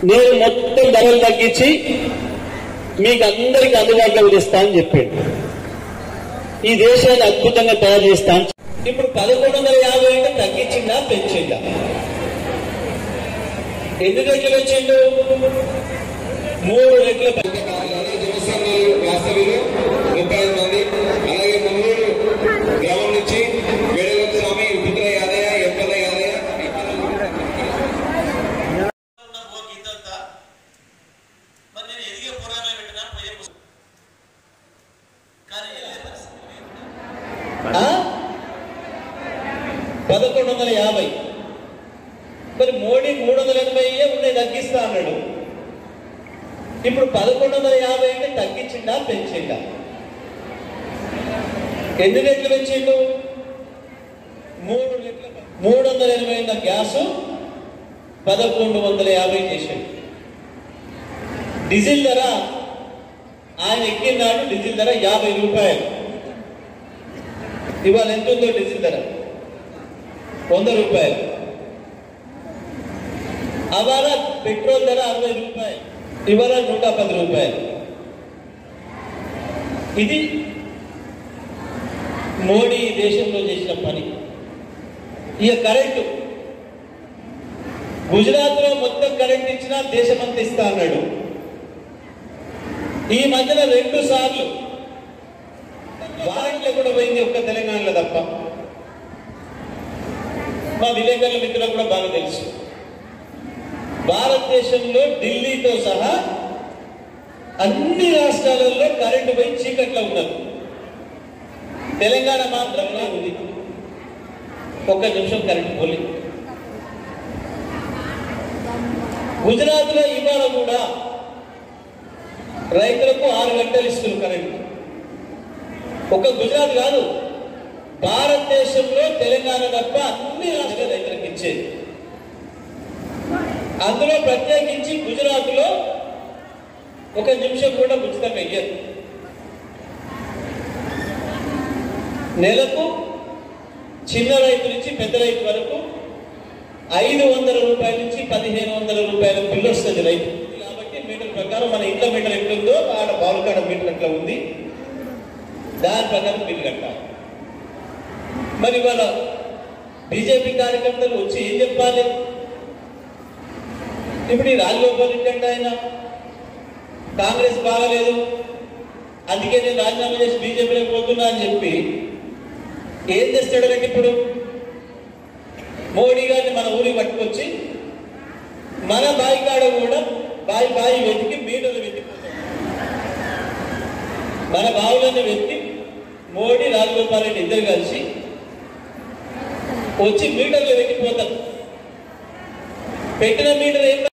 నేను మొత్తం ధరలు తగ్గించి మీకు అందరికి అందుబాటులో తెస్తా అని చెప్పాడు ఈ దేశాన్ని అద్భుతంగా తయారు చేస్తా అని ఇప్పుడు పదకొండు వందల యాభై అంటే తగ్గించిందా పెంచిందా ఎన్ని రెట్లు పెంచిండు మూడు రెట్లు పెంచిండు. జనసంఘాలు వాస్తవ్యులు ముప్పై ఐదు మంది అలాగే మున్నూరు గ్రామం నుంచి వేడగొత్తు స్వామి పుత్ర యాదయ్య ఎప్పల యాదయ్య ఉన్న ఓ గీతంతా మరి నేను ఎదిగే పురాణాలు పెట్టినా పోయే పుస్తకం. కానీ వెళ్ళే పరిస్థితి లేదు. ఆ? పదకొండు వందల యాభై మరి మోడీ మూడు వందల ఎనభై ఉన్నాయి తగ్గిస్తా అన్నాడు ఇప్పుడు పదకొండు వందల యాభై అంటే తగ్గించిందా పెంచిందా ఎన్ని రెట్లు పెంచిండు మూడు రెట్లు మూడు వందల ఎనభై ఉన్న గ్యాసు పదకొండు వందల యాభై చేశాడు డీజిల్ ధర ఆయన ఎక్కినాడు డీజిల్ ధర యాభై రూపాయలు ఇవాళ ఎంత ఉందో డీజిల్ ధర వంద రూపాయలు అవాళ పెట్రోల్ ధర అరవై రూపాయలు ఇవాళ నూట పది రూపాయలు ఇది మోడీ ఈ దేశంలో చేసిన పని ఇక కరెంటు గుజరాత్ లో మొత్తం కరెంట్ ఇచ్చినా దేశమంతా ఇస్తా అన్నాడు ఈ మధ్యన రెండు సార్లు వారంట్లో కూడా పోయింది ఒక్క తెలంగాణలో తప్ప మా విలేకరుల మిత్రులకు కూడా బాగా తెలుసు భారతదేశంలో ఢిల్లీతో సహా అన్ని రాష్ట్రాలలో కరెంటు పోయి చీకట్లో ఉన్నారు తెలంగాణ మాత్రమే ఉంది ఒక్క నిమిషం కరెంటు పోలేదు గుజరాత్ లో ఇవాళ కూడా రైతులకు ఆరు గంటలు ఇస్తున్నారు కరెంటు ఒక గుజరాత్ కాదు భారతదేశంలో తెలంగాణ తప్ప అన్ని రాష్ట్ర రైతులకు ఇచ్చేది అందులో ప్రత్యేకించి గుజరాత్ లో ఒక నిమిషం కూడా ఉచితంగా ఇయ్యరు నెలకు చిన్న రైతు నుంచి పెద్ద రైతు వరకు ఐదు వందల రూపాయల నుంచి పదిహేను వందల రూపాయల బిల్లు వస్తుంది రైతు కాబట్టి మీటర్ ప్రకారం మన ఇంట్లో మీటర్ ఎట్లుందో ఆడ బావులకాడ మీటర్ ఎట్లా ఉంది దాని ప్రకారం బిల్లు కట్టాలి మరి వాళ్ళ బీజేపీ కార్యకర్తలు వచ్చి ఏం చెప్పాలి ఇప్పుడు ఈ రాజగోపాల్ రెడ్డి అంటే ఆయన కాంగ్రెస్ బాగలేదు అందుకే నేను రాజీనామా చేసి బీజేపీలోకి పోతున్నా అని చెప్పి ఏం చేస్తాడు రండి ఇప్పుడు మోడీ గారిని మన ఊరికి పట్టుకొచ్చి మన బావి కాడ కూడా బావి బావి వెతికి మీటర్లు వెతికిపోతాడు మన బావులను వెతికి మోడీ రాజగోపాల్ రెడ్డి ఇద్దరు కలిసి వచ్చి మీటర్లు వెతికిపోతారు పెట్టిన మీటర్ ఏం